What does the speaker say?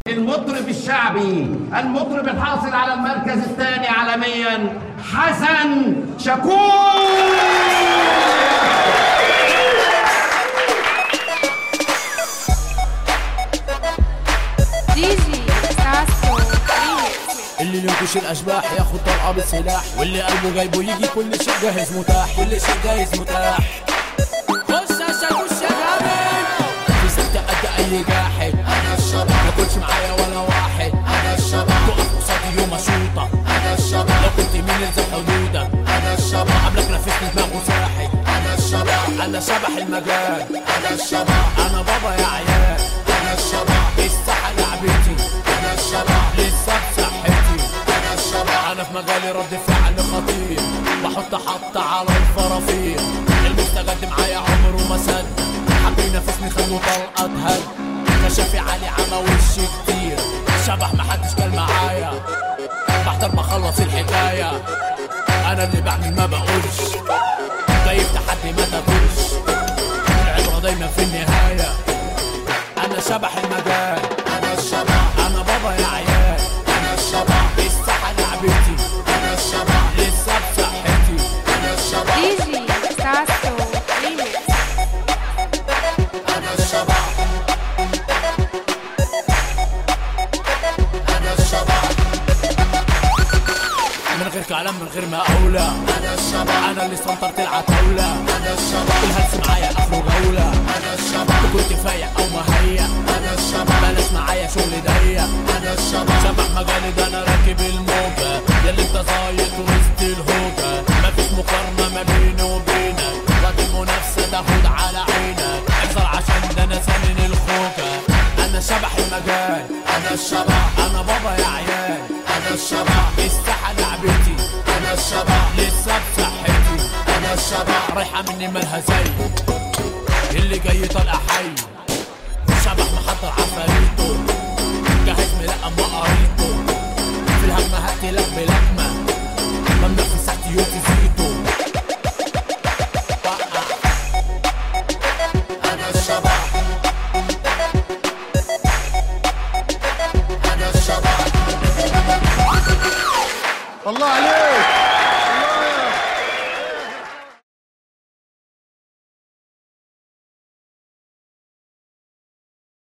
المطرب الشعبي المطرب الحاصل على المركز الثاني عالميا حسن شكور دي جي ساسو ريميكس اللي ينكش الاشباح ياخد طلقه بالسلاح واللي قلبه جايبه يجي كل شيء جاهز متاح كل شيء جاهز متاح خش عشان خش يا جامد في ستة قد اي جاحد انا الشباب ما كنتش معايا ولا واحد انا الشباب تقف قصادي يوم اشوطك انا الشباب لو كنت مين الزم حدودك انا الشباب قبلك نفسني دماغه ساحد انا الشباب انا شبح المجال انا الشباب انا بابا يا عيال انا الشباب الساحه لعبتي انا الشباب لسه بصحتي انا الشباب انا في مجالي رد فعل خطير بحط حط على الفرافير المستجد معايا عمره ما سد حب ينافسني خلوه طلقه هد كشافي علي عمى وشي كتير شبح محدش كان معايا بحضر بخلص الحكايه انا اللي بعمل ما بقولش جايب تحدي ما تاكلش العبره دايما في النهايه انا شبح المجال انا الشبح انا بابا يا عيال انا الشبح الساحه لعبتي انا الشبح لسه بصحتي انا الشبح دي جي ساسو ريميكس انا الشبح انا الشبح من غير كلام من غير ما اقولة انا الشبح انا اللي سنطرت العتاولة انا الشبح الهلس معايا اخره جولة انا الشبح كنت فايق او مهيأ انا الشبح بلاش معايا شغل ضيق انا الشبح شبح مجالي ده انا راكب الموجة ياللي انت زايط وسط الهوجة مفيش مقارنة ما بيني وبينك وقت المنافسة تاخد على عينك احذر عشان ده انا سنن الخوجة انا شبح المجال انا الشبح انا بابا يا عيال انا الشبح الساحة لعبتي انا الشبح لسه بصحتي انا الشبح رايحة مني مالها زي اللي جاي طالع حي شبح محضر عفاريته جاهز ملقم بقريته في الهجمة هقتلك بلكمة ممنوع في ساعتي يوتي زيتو وقع. انا الشبح انا الشبح الله عليك